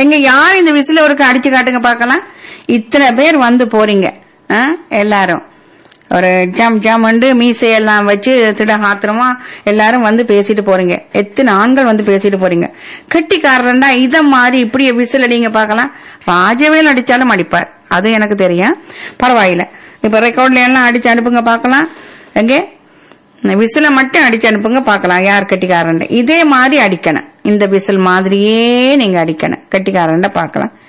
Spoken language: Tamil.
எங்க யார் இந்த விசில ஒருக்கு அடிச்சு காட்டுங்க பார்க்கலாம் இத்தனை பேர் வந்து போறீங்க ஆ? எல்லாரும் ஒரு ஜம் ஜம்ண்டு மீசையெல்லாம் வச்சு திட ஆத்திரமா எல்லாரும் வந்து பேசிட்டு போறீங்க எத்தனை ஆண்கள் வந்து பேசிட்டு போறீங்க கெட்டிக்காரன்டா இத மாதிரி இப்படி விசில் அடிங்க பார்க்கலாம் ராஜவேல் அடிச்சாலும் அடிப்பார் அது எனக்கு தெரியும் பரவாயில்ல இப்ப ரெக்கார்ட்ல எல்லாம் அடிச்சு அனுப்புங்க பார்க்கலாம் எங்கே விசில மட்டும் அடிச்சு அனுப்புங்க பார்க்கலாம் யார் கட்டிக்காரன் இதே மாதிரி அடிக்கணும் இந்த விசில் மாதிரியே நீங்க அடிக்கணும் கட்டிக்காரன் பார்க்கலாம்